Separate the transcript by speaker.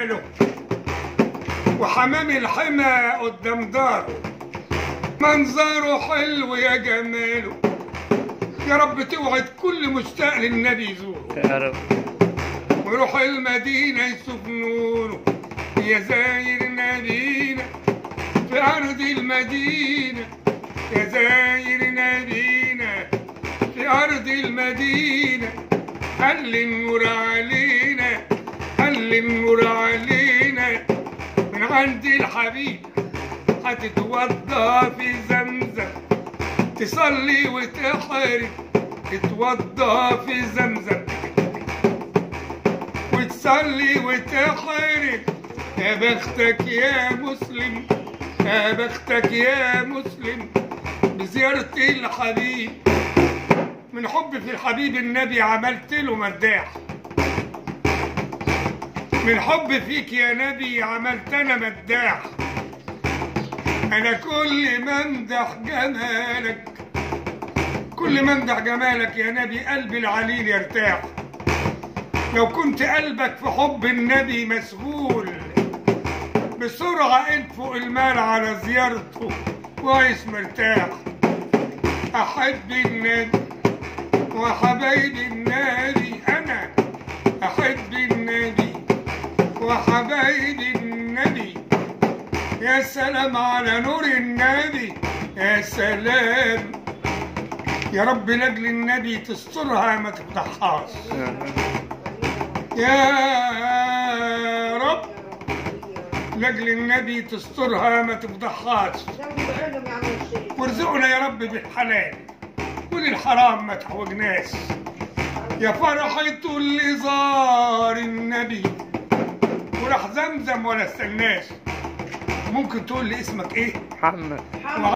Speaker 1: جماله وحمام الحمى قدام داره منظره حلو يا جماله يا رب توعد كل مشتاق للنبي يزوره
Speaker 2: يا رب
Speaker 1: ويروح المدينة يشوف نوره يا زاير نبينا في أرض المدينة يا زاير نبينا في أرض المدينة خلي النور علينا خلي النور علينا من عند الحبيب هتتوضى في زمزم تصلي وتحرم تتوضى في زمزم وتصلي وتحرم يا بختك يا مسلم يا بختك يا مسلم بزيارة الحبيب من حب في الحبيب النبي عملت له مداح من حب فيك يا نبي عملت انا مداح انا كل ما امدح جمالك كل ما امدح جمالك يا نبي قلبي العليل يرتاح لو كنت قلبك في حب النبي مسغول بسرعة انفق المال على زيارته وعيش مرتاح أحب النبي وحبايب النبي أنا أحب النبي وحبايب النبي يا سلام على نور النبي يا سلام يا رب لاجل النبي تسترها ما تفتحهاش يا رب لاجل النبي تسترها ما تفضحهاش وارزقنا يا رب بالحلال وللحرام ما تحوجناش يا فرحته اللي زار النبي وراح زمزم ولا استناش ممكن تقول لي اسمك ايه؟
Speaker 2: محمد
Speaker 3: محمد